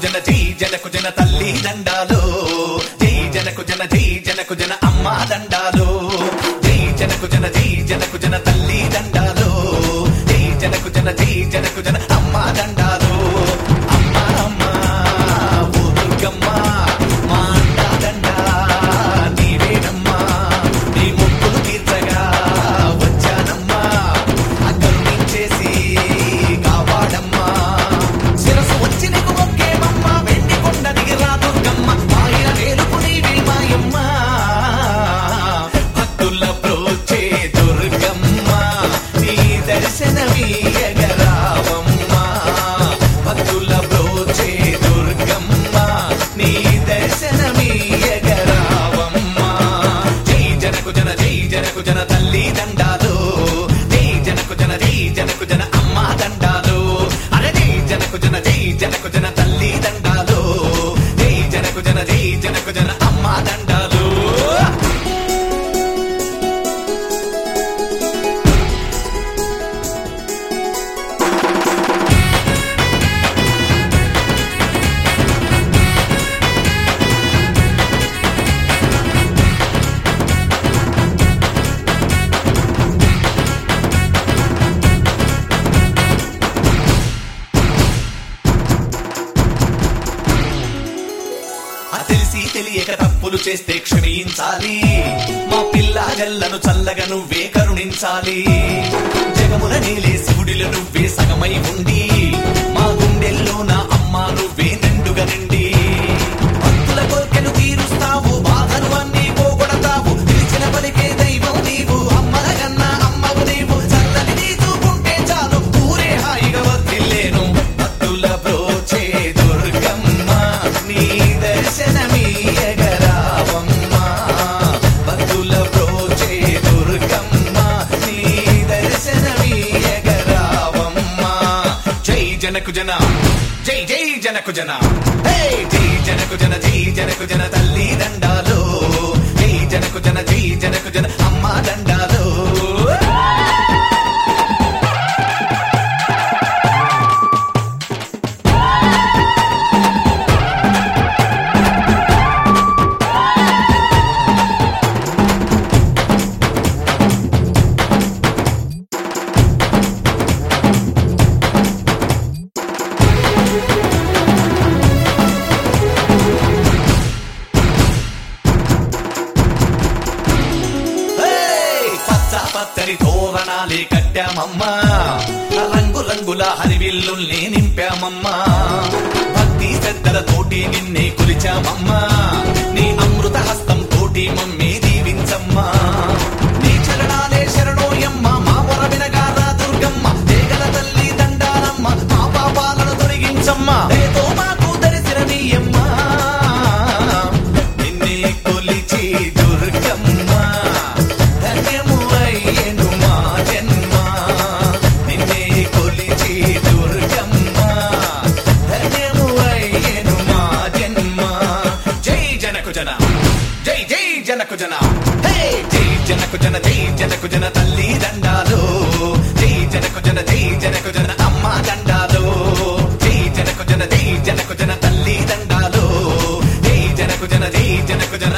జన జై జనకు జన తల్లి దండాలు జై జనకు జన జై జనకు జన అమ్మ దండాలు జై జనకు జన జై జనకు జన తల్లి దండాలు జై జనకు జన జై జనకు జన అమ్మ దండాలు అమ్మ అమ్మ ఓ దుర్గమ్మ మా అండా దండ నీవేనమ్మా నీ ముక్కులు తీర్చగా వచ్చానమ్మా కరుణించేసి కాపాడమ్మా శిరసు వచ్చి నీకు మొక్కేమమ్మా వెండి కొండ దిగిరా దుర్గమ్మ మాయ వేలుపు నీవి మాయమ్మ భక్తుల ప్రోచే దుర్గమ్మ నీ దర్శనమీయగరావమ్మా భక్తుల ప్రోచే దుర్గమ్మ నీ దర్శనమీయగరావమ్మా జై జనకు జన జై జనకు జన తల్లి దండాలు జై జనకు జన జై జనకు జన అమ్మ దండాలు అరే జై జనకు జన జై జనకు జన తల్లి దండాలు జై జనకు జన జై జనకు జన అమ్మ దండాలు ఆ తెలిసి తెలియక తప్పులు చేస్తే క్షమించాలి మా పిల్ల జల్లను చల్లగా నువ్వే కరుణించాలి జగముల నీలే శివుడిలో నువ్వే సగమై ఉండి మా గుండెల్లో నా అమ్మ నువ్వే నిండుగా నిండి భక్తుల కోర్కెలు తీరుస్తావు బాధలు అన్నీ పోగొడతావు పిలిచిన పలికే దైవం నీవు అమ్మల కన్నా అమ్మవు నీవు చల్లని నీ చూపుంటే చాలు ఊరే హాయిగా వర్తిల్లేను భక్తుల ప్రోచే దుర్గమ్మ నీ దర్శనమీయగరావమ్మ భక్తుల ప్రోచే దుర్గమ్మ నీ దర్శనమీయగరావమ్మ జై జనకు జన జై జై జనకు జన హే జై జనకు జన జై జనకు జన తల్లి దండాలు జై జనకు జన జై జనకు జన అమ్మ దండాలు ఏయ్! పచ్చ పచ్చని తోరణాలే కట్టామమ్మా రంగు రంగుల హరివిల్లుల్ని నింపామమ్మా భక్తి శ్రద్ధల తోటి నిన్నే కొలిచామమ్మా నీ అమృత హస్తం తోటి మమ్మీ దీవించమ్మా నీ చరణాలే శరణోయమ్మ మా మొర వినగారా దుర్గమ్మ దేగల తల్లి దండాలమ్మ మా పాపాలను తొలగించమ్మా ఏదో మాకు దర్శనమీయమ్మా నిన్నే కొలిచి దుర్గమ్మ ధన్యము అయ్యను మా జన్మ నిన్నే కొలిచి దుర్గమ్మ ధన్యము అయ్యను మా జన్మ జై జనకు జన జై జై జనకు జన హే జై జనకు జన జై జనకు జన తల్లి దండాలు జై జనకు జన జై జనకు జన అమ్మ దండాలు జై జనకు జన జై జనకు జన తల్లి దండాలు జై జనకు జన జై జనకు జన